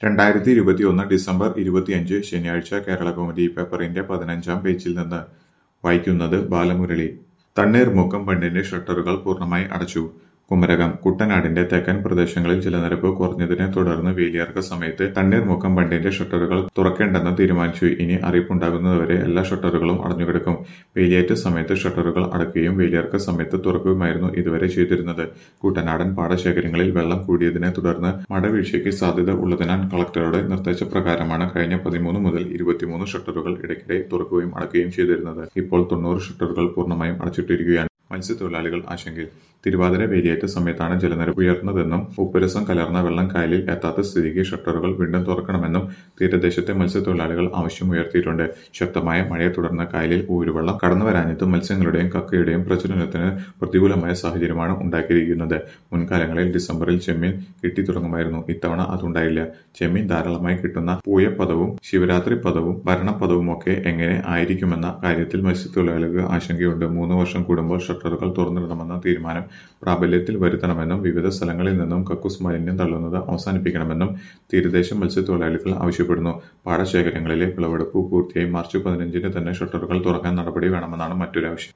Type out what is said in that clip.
രണ്ടായിരത്തി ഇരുപത്തിയൊന്ന് ഡിസംബർ ഇരുപത്തിയഞ്ച് ശനിയാഴ്ച കേരളകൗമുദി പേപ്പറിന്റെ പതിനഞ്ചാം പേജിൽ നിന്ന് വായിക്കുന്നത് ബാലമുരളി തണ്ണീർമുക്കം ബണ്ടിന്റെ ഷട്ടറുകൾ പൂർണ്ണമായി അടച്ചു കുമരകം കുട്ടനാടിന്റെ തെക്കൻ പ്രദേശങ്ങളിൽ ജലനിരപ്പ് കുറഞ്ഞതിനെ തുടർന്ന് വേലിയിറക്ക സമയത്ത് തണ്ണീർമുക്കം ബണ്ടിന്റെ ഷട്ടറുകൾ തുറക്കേണ്ടെന്ന് തീരുമാനിച്ചു ഇനി അറിയിപ്പുണ്ടാകുന്നതുവരെ എല്ലാ ഷട്ടറുകളും അടഞ്ഞുകിടക്കും വേലിയേറ്റ സമയത്ത് ഷട്ടറുകൾ അടയ്ക്കുകയും വേലിയിറക്ക സമയത്ത് തുറക്കുകയുമായിരുന്നു ഇതുവരെ ചെയ്തിരുന്നത് കുട്ടനാടൻ പാടശേഖരങ്ങളിൽ വെള്ളം കൂടിയതിനെ തുടർന്ന് മടവീഴ്ചയ്ക്ക് സാധ്യത ഉള്ളതിനാൽ കളക്ടറുടെ നിർദ്ദേശപ്രകാരമാണ് കഴിഞ്ഞ പതിമൂന്ന് മുതൽ ഇരുപത്തിമൂന്ന് ഷട്ടറുകൾ ഇടയ്ക്കിടെ തുറക്കുകയും അടയ്ക്കുകയും ചെയ്തിരുന്നത് ഇപ്പോൾ തൊണ്ണൂറ് ഷട്ടറുകൾ പൂർണ്ണമായും അടച്ചിട്ടിരിക്കുകയാണ് മത്സ്യത്തൊഴിലാളികൾ ആശങ്കയിൽ തിരുവാതിര വേലിയേറ്റ സമയത്താണ് ജലനിരപ്പ് ഉയർന്നതെന്നും ഉപ്പുരസം കലർന്ന വെള്ളം കായലിൽ എത്താത്ത സ്ഥിതിക്ക് ഷട്ടറുകൾ വീണ്ടും തുറക്കണമെന്നും തീരദേശത്തെ മത്സ്യത്തൊഴിലാളികൾ ആവശ്യമുയർത്തിയിട്ടുണ്ട് ശക്തമായ മഴയെ തുടർന്ന് കായലിൽ ഊരുവെള്ളം കടന്നു വരാഞ്ഞിട്ടും മത്സ്യങ്ങളുടെയും കക്കയുടെയും പ്രചരണത്തിന് പ്രതികൂലമായ സാഹചര്യമാണ് ഉണ്ടാക്കിയിരിക്കുന്നത് മുൻകാലങ്ങളിൽ ഡിസംബറിൽ ചെമ്മീൻ കിട്ടിത്തുടങ്ങുമായിരുന്നു ഇത്തവണ അതുണ്ടായില്ല ചെമ്മീൻ ധാരാളമായി കിട്ടുന്ന പൂയപ്പദവും ശിവരാത്രി പദവും ഭരണപദവുമൊക്കെ എങ്ങനെ ആയിരിക്കുമെന്ന കാര്യത്തിൽ മത്സ്യത്തൊഴിലാളികൾക്ക് ആശങ്കയുണ്ട് മൂന്ന് വർഷം കൂടുമ്പോൾ ഷട്ടറുകൾ തുറന്നിടണമെന്ന തീരുമാനം പ്രാബല്യത്തിൽ വരുത്തണമെന്നും വിവിധ സ്ഥലങ്ങളിൽ നിന്നും കക്കൂസ് മാലിന്യം തള്ളുന്നത് അവസാനിപ്പിക്കണമെന്നും തീരദേശ മത്സ്യത്തൊഴിലാളികൾ ആവശ്യപ്പെടുന്നു പാടശേഖരങ്ങളിലെ വിളവെടുപ്പ് പൂർത്തിയായി മാർച്ച് പതിനഞ്ചിന് തന്നെ ഷട്ടറുകൾ തുറക്കാൻ നടപടി വേണമെന്നാണ് മറ്റൊരു ആവശ്യം